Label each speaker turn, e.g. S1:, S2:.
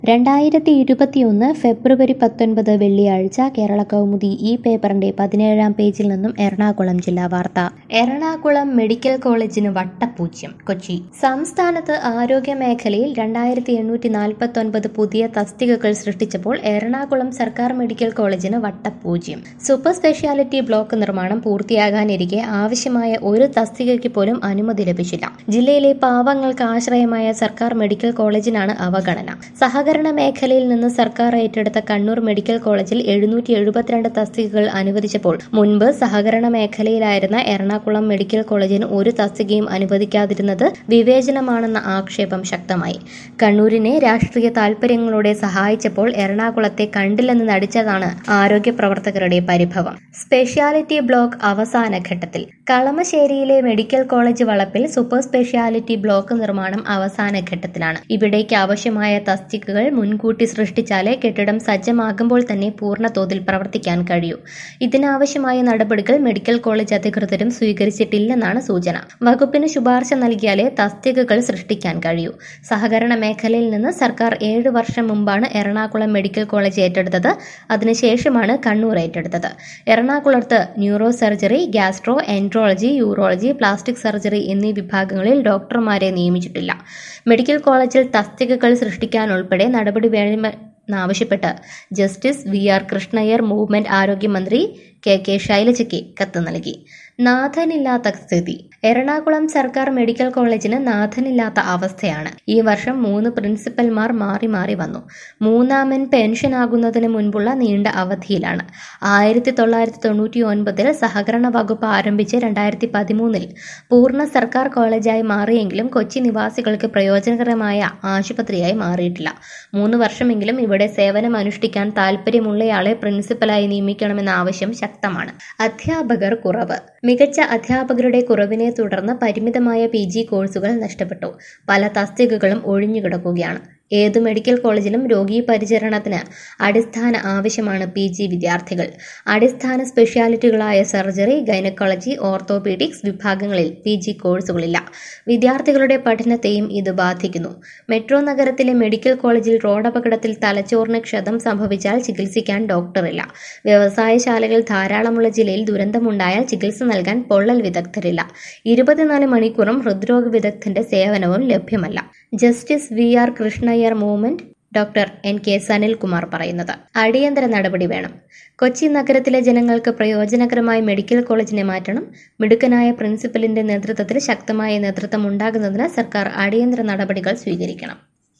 S1: രണ്ടായിരത്തി ഇരുപത്തിയൊന്ന് ഫെബ്രുവരി പത്തൊൻപത് വെള്ളിയാഴ്ച കേരള കൗമുദി ഈ പേപ്പറിന്റെ പതിനേഴാം പേജിൽ നിന്നും എറണാകുളം ജില്ലാ വാർത്ത എറണാകുളം മെഡിക്കൽ കോളേജിന് വട്ടപൂജ്യം കൊച്ചി സംസ്ഥാനത്ത് ആരോഗ്യ മേഖലയിൽ രണ്ടായിരത്തി എണ്ണൂറ്റി നാൽപ്പത്തി ഒൻപത് പുതിയ തസ്തികകൾ സൃഷ്ടിച്ചപ്പോൾ എറണാകുളം സർക്കാർ മെഡിക്കൽ കോളേജിന് വട്ടപൂജ്യം സൂപ്പർ സ്പെഷ്യാലിറ്റി ബ്ലോക്ക് നിർമ്മാണം പൂർത്തിയാകാനിരിക്കെ ആവശ്യമായ ഒരു തസ്തികയ്ക്ക് പോലും അനുമതി ലഭിച്ചില്ല ജില്ലയിലെ പാവങ്ങൾക്ക് ആശ്രയമായ സർക്കാർ മെഡിക്കൽ കോളേജിനാണ് അവഗണന സഹകരണ മേഖലയിൽ നിന്ന് സർക്കാർ ഏറ്റെടുത്ത കണ്ണൂർ മെഡിക്കൽ കോളേജിൽ എഴുന്നൂറ്റി എഴുപത്തിരണ്ട് തസ്തികകൾ അനുവദിച്ചപ്പോൾ മുൻപ് സഹകരണ മേഖലയിലായിരുന്ന എറണാകുളം മെഡിക്കൽ കോളേജിന് ഒരു തസ്തികയും അനുവദിക്കാതിരുന്നത് വിവേചനമാണെന്ന ആക്ഷേപം ശക്തമായി കണ്ണൂരിനെ രാഷ്ട്രീയ താൽപര്യങ്ങളോടെ സഹായിച്ചപ്പോൾ എറണാകുളത്തെ കണ്ടില്ലെന്ന് നടിച്ചതാണ് ആരോഗ്യ പ്രവർത്തകരുടെ പരിഭവം സ്പെഷ്യാലിറ്റി ബ്ലോക്ക് അവസാന ഘട്ടത്തിൽ കളമശ്ശേരിയിലെ മെഡിക്കൽ കോളേജ് വളപ്പിൽ സൂപ്പർ സ്പെഷ്യാലിറ്റി ബ്ലോക്ക് നിർമ്മാണം അവസാന ഘട്ടത്തിലാണ് ഇവിടേക്ക് ആവശ്യമായ തസ്തികകൾ മുൻകൂട്ടി സൃഷ്ടിച്ചാലേ കെട്ടിടം സജ്ജമാകുമ്പോൾ തന്നെ പൂർണ്ണ തോതിൽ പ്രവർത്തിക്കാൻ കഴിയൂ ഇതിനാവശ്യമായ നടപടികൾ മെഡിക്കൽ കോളേജ് അധികൃതരും സ്വീകരിച്ചിട്ടില്ലെന്നാണ് സൂചന വകുപ്പിന് ശുപാർശ നൽകിയാലേ തസ്തികകൾ സൃഷ്ടിക്കാൻ കഴിയൂ സഹകരണ മേഖലയിൽ നിന്ന് സർക്കാർ ഏഴ് വർഷം മുമ്പാണ് എറണാകുളം മെഡിക്കൽ കോളേജ് ഏറ്റെടുത്തത് അതിനുശേഷമാണ് കണ്ണൂർ ഏറ്റെടുത്തത് എറണാകുളത്ത് neuro surgery gastroenterology urology plastic surgery എന്നീ വിഭാഗങ്ങളിൽ ഡോക്ടർമാരെ നിയമിച്ചിട്ടില്ല മെഡിക്കൽ കോളേജിൽ തസ്തികകൾ സൃഷ്ടിക്കാനുൾപ്പെടെ നടപടി വേണമെന്നാവശ്യപ്പെട്ട് justice V R Krishna Iyer movement ആരോഗ്യമന്ത്രി കെ കെ ശൈലജയ്ക്ക് കത്ത് നൽകി നാഥനില്ലാത്ത സ്ഥിതി എറണാകുളം സർക്കാർ മെഡിക്കൽ കോളേജിന് നാഥനില്ലാത്ത അവസ്ഥയാണ് ഈ വർഷം മൂന്ന് പ്രിൻസിപ്പൽമാർ മാറി മാറി വന്നു മൂന്നാമൻ പെൻഷനാകുന്നതിന് മുൻപുള്ള നീണ്ട അവധിയിലാണ് ആയിരത്തി തൊള്ളായിരത്തി തൊണ്ണൂറ്റി ഒൻപതിൽ സഹകരണ വകുപ്പ് ആരംഭിച്ച് രണ്ടായിരത്തി പതിമൂന്നിൽ പൂർണ്ണ സർക്കാർ കോളേജായി മാറിയെങ്കിലും കൊച്ചി നിവാസികൾക്ക് പ്രയോജനകരമായ ആശുപത്രിയായി മാറിയിട്ടില്ല മൂന്ന് വർഷമെങ്കിലും ഇവിടെ സേവനം അനുഷ്ഠിക്കാൻ താൽപ്പര്യമുള്ളയാളെ പ്രിൻസിപ്പലായി നിയമിക്കണമെന്ന ആവശ്യം ശക്തമാണ് അധ്യാപകർ കുറവ് മികച്ച അധ്യാപകരുടെ കുറവിനെ തുടർന്ന് പരിമിതമായ പി ജി കോഴ്സുകൾ നഷ്ടപ്പെട്ടു പല തസ്തികകളും ഒഴിഞ്ഞുകിടക്കുകയാണ് ഏത് മെഡിക്കൽ കോളേജിലും രോഗീ പരിചരണത്തിന് അടിസ്ഥാന ആവശ്യമാണ് പി ജി വിദ്യാർത്ഥികൾ അടിസ്ഥാന സ്പെഷ്യാലിറ്റികളായ സർജറി ഗൈനക്കോളജി ഓർത്തോപീഡിക്സ് വിഭാഗങ്ങളിൽ പി ജി കോഴ്സുകളില്ല വിദ്യാർത്ഥികളുടെ പഠനത്തെയും ഇത് ബാധിക്കുന്നു മെട്രോ നഗരത്തിലെ മെഡിക്കൽ കോളേജിൽ റോഡപകടത്തിൽ തലച്ചോറിന് ക്ഷതം സംഭവിച്ചാൽ ചികിത്സിക്കാൻ ഡോക്ടറില്ല വ്യവസായശാലകൾ ധാരാളമുള്ള ജില്ലയിൽ ദുരന്തമുണ്ടായാൽ ചികിത്സ നൽകാൻ പൊള്ളൽ വിദഗ്ധരില്ല ഇരുപത്തിനാല് മണിക്കൂറും ഹൃദ്രോഗ വിദഗ്ധന്റെ സേവനവും ലഭ്യമല്ല justice V R Krishna Iyer movement doctor N K Sanilkumar പറയുന്നത് അടിയന്തര നടപടി വേണം കൊച്ചി നഗരത്തിലെ ജനങ്ങൾക്ക് പ്രയോജനകരമായ മെഡിക്കൽ കോളേജിനെ മാറ്റണം മിടുക്കനായ പ്രിൻസിപ്പലിന്റെ നേതൃത്വത്തിൽ ശക്തമായ നേതൃത്വം ഉണ്ടാകുന്നതിന് സർക്കാർ അടിയന്തര നടപടികൾ സ്വീകരിക്കണം